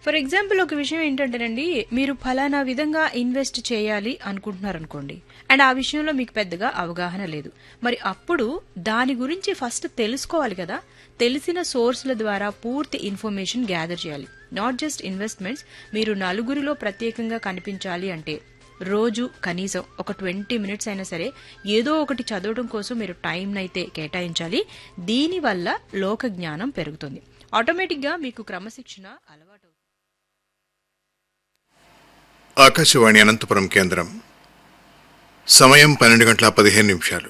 for example ఒక విషయం ఏంటంటేనండి మీరు ఫలానా విధంగా ఇన్వెస్ట్ చేయాలి అనుకుంటున్నారు అనుకోండి అండ్ ఆ విషయంలో మీకు పెద్దగా అవగాహన లేదు మరి అప్పుడు దాని గురించి ఫస్ట్ తెలుసుకోవాలి కదా తెలిసిన సోర్స్ల ద్వారా పూర్తి ఇన్ఫర్మేషన్ గ్యాదర్ చేయాలి నాట్ జస్ట్ ఇన్వెస్ట్మెంట్స్ మీరు నలుగురిలో ప్రత్యేకంగా కనిపించాలి అంటే రోజు కనీసం ఒక ట్వంటీ మినిట్స్ అయినా సరే ఏదో ఒకటి చదవడం కోసం మీరు టైం అయితే కేటాయించాలి దీనివల్ల లోక జ్ఞానం పెరుగుతుంది ఆటోమేటిక్గా మీకు క్రమశిక్షణ అలవాటు ఆకాశవాణి అనంతపురం కేంద్రం సమయం పన్నెండు గంటల పదిహేను నిమిషాలు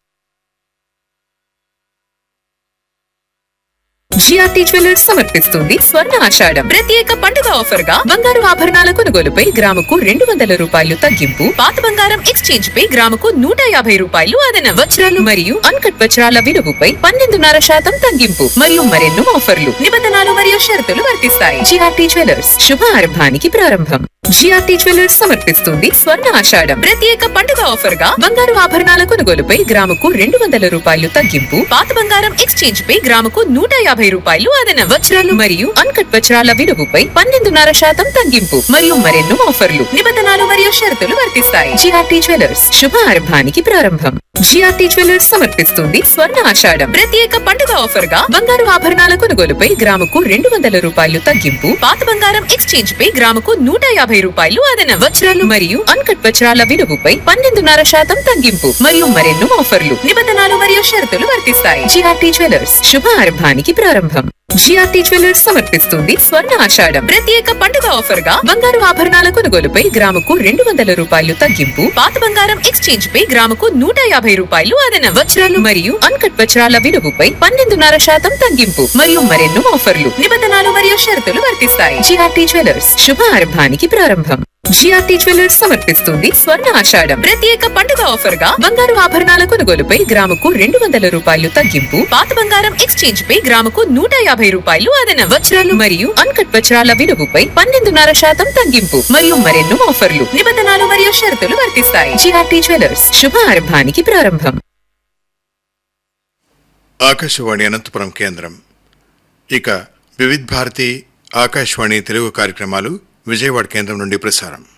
జిఆర్టీ జ్యువెలర్స్ సమర్పిస్తుంది స్వర్ణ ఆషాఢం ప్రత్యేక పండుగ ఆఫర్ గా బంగారు ఆభరణాల కొనుగోలుపై గ్రాముకు రెండు వందల రూపాయలు తగ్గింపు పాత బంగారం ఎక్స్చేంజ్ పై గ్రాముకు నూట యాభై రూపాయలు అదన వజ్రాలు మరియు అన్కట్ వజ్రాల విలువపై పన్నెండున్నర శాతం తగ్గింపు మరియు మరెన్నో ఆఫర్లు నిబంధనలు మరియు షరతులు వర్తిస్తాయి జిఆర్టీ జ్యువెలర్స్ శుభ ఆరంభానికి ప్రారంభం జిఆర్టీ జ్యువెలర్స్ సమర్పిస్తుంది స్వర్ణ ఆషాఢం ప్రత్యేక పండుగ ఆఫర్ గా బంగారు ఆభరణాల కొనుగోలుపై గ్రాముకు రెండు వందల రూపాయలు తగ్గింపు పాత బంగారం ఎక్స్చేంజ్ పై గ్రాముకు నూట యాభై రూపాయలు అదన వజ్రాలు మరియు అన్కట్ వజ్రాల విలువపై పన్నెండున్నర శాతం తగ్గింపు మరియు మరెన్నో ఆఫర్లు నిబంధనలు మరియు షరతులు వర్తిస్తాయి జిఆర్టీ జ్యువెలర్స్ శుభ ఆరంభానికి ప్రారంభం జిఆర్టీ జ్యువెలర్స్ సమర్పిస్తుంది స్వర్ణ ఆషాఢం ప్రత్యేక పండుగ ఆఫర్ గా బంగారు ఆభరణాల కొనుగోలుపై గ్రాముకు రెండు వందల రూపాయలు తగ్గింపు పాత బంగారం ఎక్స్చేంజ్ పై గ్రాముకు నూట యాభై రూపాయలు అదన వజ్రాలు మరియు అన్కట్ వజ్రాల విలువపై పన్నెండున్నర శాతం తగ్గింపు మరియు మరెన్నో ఆఫర్లు నిబంధనలు మరియు షరతులు వర్తిస్తాయి జిఆర్టీ జ్యువెలర్స్ శుభ ఆరంభానికి ప్రారంభం జిఆర్టీ జ్యువెలర్స్ సమర్పిస్తుంది స్వర్ణ ఆషాఢం ప్రత్యేక పండుగ ఆఫర్ గా బంగారు ఆభరణాల కొనుగోలుపై గ్రాముకు రెండు వందల రూపాయలు తగ్గింపు పాత బంగారం ఎక్స్చేంజ్ పై గ్రాముకు నూట యాభై రూపాయలు అదన వజ్రాలు మరియు అన్కట్ వజ్రాల విలువపై పన్నెండున్నర శాతం తగ్గింపు మరియు మరెన్నో ఆఫర్లు నిబంధనలు మరియు షరతులు వర్తిస్తాయి జిఆర్టీ జ్యువెలర్స్ శుభ ఆరంభానికి ప్రారంభం జిఆర్టీ జ్యువెలర్స్ సమర్పిస్తుంది స్వర్ణ ఆషాఢం ప్రత్యేక పండుగ ఆఫర్ గా బంగారు ఆభరణాల కొనుగోలుపై గ్రాముకు రెండు వందల రూపాయలు తగ్గింపు పాత బంగారం ఎక్స్చేంజ్ పై గ్రాముకు నూట యాభై రూపాయలు అదన వజ్రాలు మరియు అన్కట్ వజ్రాల విలువపై పన్నెండున్నర శాతం తగ్గింపు మరియు మరెన్నో ఆఫర్లు నిబంధనలు మరియు షరతులు వర్తిస్తాయి జిఆర్టీ జ్యువెలర్స్ శుభ ఆరంభానికి ప్రారంభం ఆకాశవాణి అనంతపురం కేంద్రం ఇక వివిధ్ భారతి ఆకాశవాణి తెలుగు కార్యక్రమాలు విజయవాడ కేంద్రం నుండి ప్రసారం